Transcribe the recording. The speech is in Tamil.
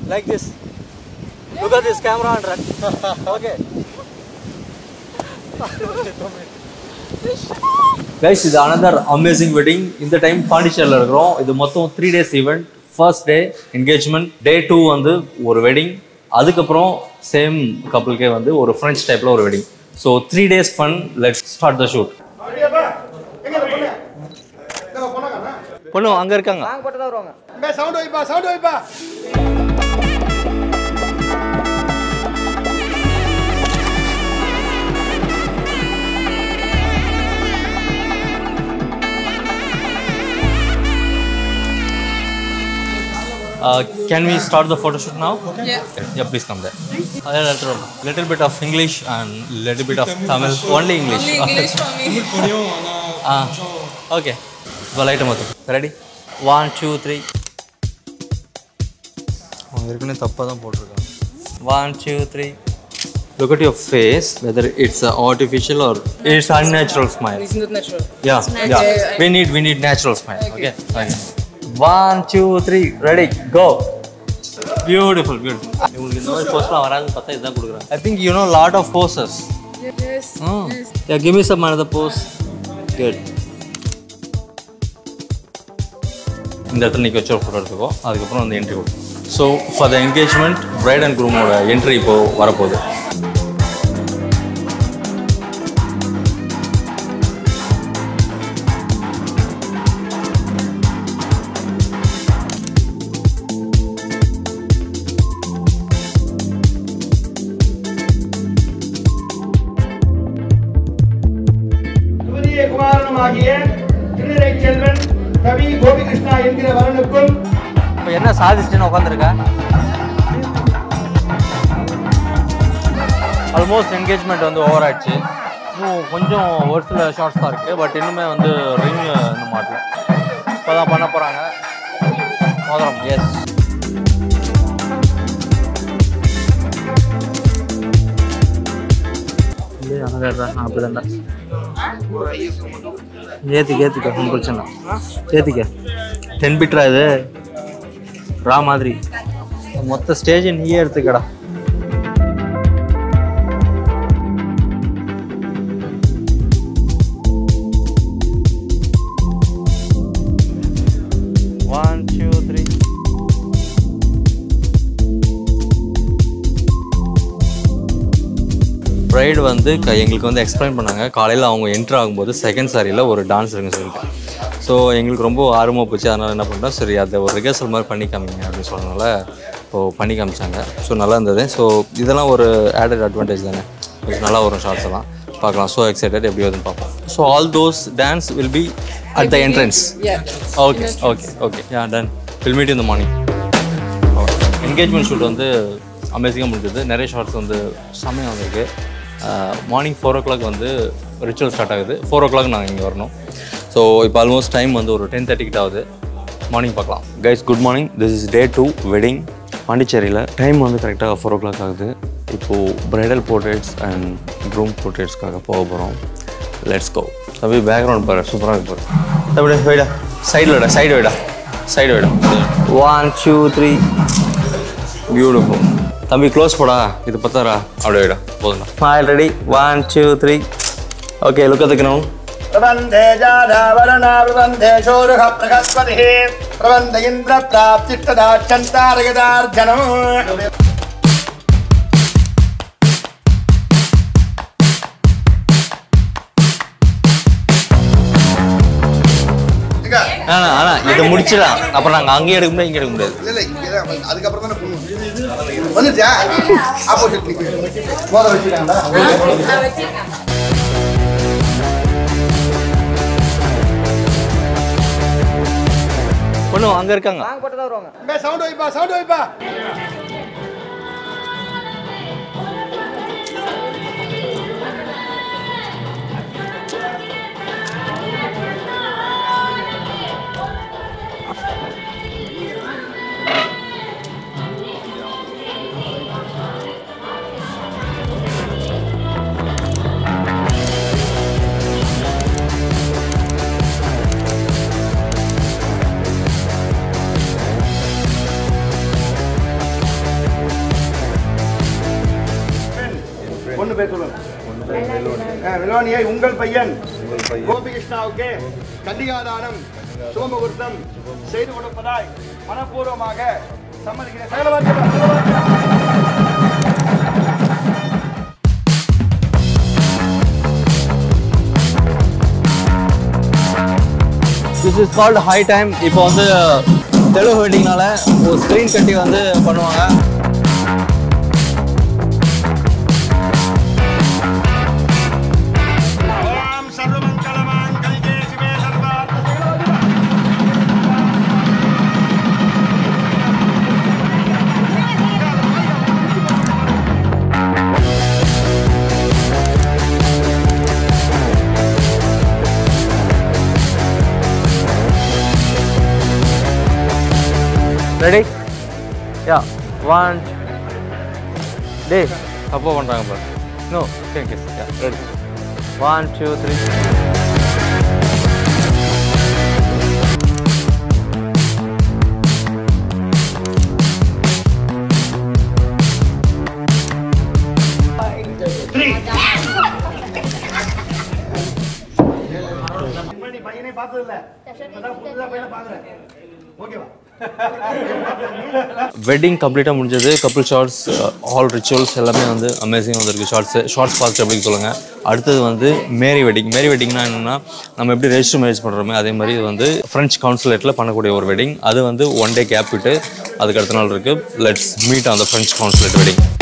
like this. Look at this camera and run. okay. Guys இது அனதர் அமேசிங் வெட்டிங் இந்த டைம் பாண்டிச்சேரியில் இருக்கிறோம் இது மொத்தம் three days event first day engagement day two வந்து ஒரு வெட்டிங் அதுக்கப்புறம் சேம் கப்புளுக்கே வந்து ஒரு ஃப்ரெஞ்ச் டைப்பில் ஒரு wedding so three days fun let's start the shoot பொண்ணு அங்கே இருக்காங்க சவுண்ட் வைப்பா சவுண்ட் வைப்பா Uh, can we start the photo shoot now? Yeah. Yeah, please come there. Uh, little, little bit of English and little bit of Tamil. Only English. Only English for me. Ah, okay. இப்போ லைட்டை மொத்தம் ரெடி ஒன் டூ த்ரீ அவங்க ஏற்கனவே தப்பாக தான் போட்டிருக்காங்க one two three Look at your face, whether it's uh, artificial or it's unnatural smile. It's not natural. Yeah, yeah. We need we need natural smile. Okay. Okay. One, two, three. Ready? Go. Beautiful, beautiful. உங்களுக்கு இந்த மாதிரி போஸ்ட்லாம் வராதுன்னு பார்த்தா இதுதான் கொடுக்குறாங்க I think you know lot of poses Yes. Oh. Yeah, give me some another pose. Good. இந்த இடத்துல நிற்க வச்சு ஒரு ஃபோட்டோ எடுத்துக்கோ அதுக்கப்புறம் வந்து என்ட்ரி கொடுக்கும் so for the engagement bride and குரூமோட என்ட்ரி இப்போ வரப்போகுது யுவதிய குமாரனுமாகிய திருநிறை செல்வன் கவி கோபிகிருஷ்ணா என்கிற வரனுக்கும் இப்போ என்ன சாதிச்சுன்னு உட்காந்துருக்க ஆல்மோஸ்ட் என்கேஜ்மெண்ட் வந்து ஓவர் ஆயிடுச்சு இன்னும் கொஞ்சம் ஒரு சில ஷார்ட்ஸ் தான் இருக்குது பட் இன்னுமே வந்து ரிங் இன்னும் மாட்டல இப்போ தான் பண்ண போகிறாங்க மோதிரம் எஸ் அப்படிதான்டா ஏற்றிக்க ஏற்றிக்க ஒன்றும் பிரச்சனை ஏற்றிக்க டென் பிட்ரா இது ரா மாதிரி மொத்த ஸ்டேஜ் நீயே எடுத்துக்கடா ஒன் டூ த்ரீ ப்ரைடு வந்து க- எங்களுக்கு வந்து எக்ஸ்பிளைன் பண்ணாங்க காலையில் அவங்க என்ட்ரு ஆகும்போது செகண்ட் சாரியில் ஒரு டான்ஸ் இருக்குன்னு சொல்லிட்டு ஸோ எங்களுக்கு ரொம்ப ஆர்வமாக போச்சு அதனால் என்ன பண்ணுறோம் சரி அதை ஒரு ரிஹர்சல் மாதிரி பண்ணி காமிங்க அப்படின்னு சொன்னனால இப்போது பண்ணி காமிச்சாங்க ஸோ நல்லா இருந்தது ஸோ இதெல்லாம் ஒரு ஆடட் அட்வான்டேஜ் தானே கொஞ்சம் நல்லா வரும் ஷார்ட்ஸ் எல்லாம் பார்க்கலாம் ஸோ எக்ஸைட்டட் எப்படி வருதுன்னு பார்ப்போம் so all those dance will be at the entrance Yeah. Okay okay okay yeah done will meet இந்த மார்னிங் என்கேஜ்மெண்ட் ஷூட் வந்து அமேசிங்காக முடிஞ்சது நிறைய ஷார்ட்ஸ் வந்து செம்மையாக வந்திருக்கு மார்னிங் ஃபோர் ஓ கிளாக் வந்து ரிச்சுவல் ஸ்டார்ட் ஆகுது ஃபோர் ஓ கிளாக் நாங்கள் இங்கே வரணும் ஸோ இப்போ ஆல்மோஸ்ட் டைம் வந்து ஒரு டென் தேர்ட்டி கிட்ட ஆகுது மார்னிங் பார்க்கலாம் guys good morning this is day two wedding பாண்டிச்சேரியில் டைம் வந்து கரெக்டாக ஃபோர் ஓ கிளாக் ஆகுது இப்போது பிரைடல் போர்ட்ரேட்ஸ் அண்ட் க்ரூம் போர்ட்ரேட்ஸ்க்காக போக போகிறோம் லெட்ஸ் கோ தம்பி பேக்ரவுண்ட் பாரு சூப்பராக இருக்கு பாரு தம்பி வைடா சைடில் வைடா சைடு வைடா சைடு வைடா ஒன் டூ த்ரீ பியூட்டிஃபுல் தம்பி க்ளோஸ் போடா இது பத்தாரா அப்படியே வைடா போதும் smile ready one two three okay look அதுக்கணும் प्रबन्धे जाधावरणा प्रबन्धे शोरुः प्रगस्पतिः प्रबन्ध इन्द्र प्राप्तिष्टदाच्छन्तारगदार्जनम् ஆனா ஆனா இதை முடிச்சிடலாம் அப்புறம் நாங்கள் அங்கேயே எடுக்க முடியாது இங்கே எடுக்க முடியாது இல்ல இல்ல இங்கதான் வந்து- அதுக்கப்புறம் தானே பொண்ணு வந்துச்சா ஆப்போசிட் மோத வச்சுட்டாங்களா பொண்ணு அங்கே இருக்காங்க சவுண்ட் வைப்பா சவுண்ட் வைப்பா பேர் சொல்லுங்க ஆ, விலோனியை உங்கள் பையன் கோபிகிருஷ்ணாவுக்கு கன்னிகாதானம் சுபமுகூர்த்தம் செய்து கொடுப்பதாய் மனப்பூர்வமாக சம்மதிக்கிறேன் சகல வாக்கியம், சகல வாக்கியம். This is called high time இப்போ வந்து தெலுங்கு வெட்டிங்னால ஒரு ஸ்க்ரீன் கட்டி வந்து பண்ணுவாங்க ஓம் சர்வமங்கலமாங்கல்யே சிவே சர்வார்த்த ரெடி யா ஒன் டே தப்பாக பண்ணுறாங்க பாரு no can case yeah ready one two three நீ பையனே பார்த்தது இல்ல இப்பதான் புதுசா பையனை பாக்குறேன் ஓகேவா வெட்டிங் கம்ப்ளீட்டாக முடிஞ்சது கப்புள் ஷார்ட்ஸ் ஆல் ரிச்சுவல்ஸ் எல்லாமே வந்து அமேசிங் வந்திருக்கு ஷார்ட்ஸ் ஷார்ட்ஸ் பார்த்துட்டு எப்படி சொல்லுங்கள் அடுத்தது வந்து மேரி வெட்டிங் மேரி வெட்டிங்னா என்னென்னா நம்ம எப்படி ரெஜிஸ்டர் மேரேஜ் பண்ணுறோமே அதே மாதிரி இது வந்து ஃப்ரெஞ்ச் கான்சுலேட்டில் பண்ணக்கூடிய ஒரு வெட்டிங் அது வந்து ஒன் டே கேப் விட்டு அதுக்கு அடுத்த நாள் இருக்குது let's meet on the French consulate wedding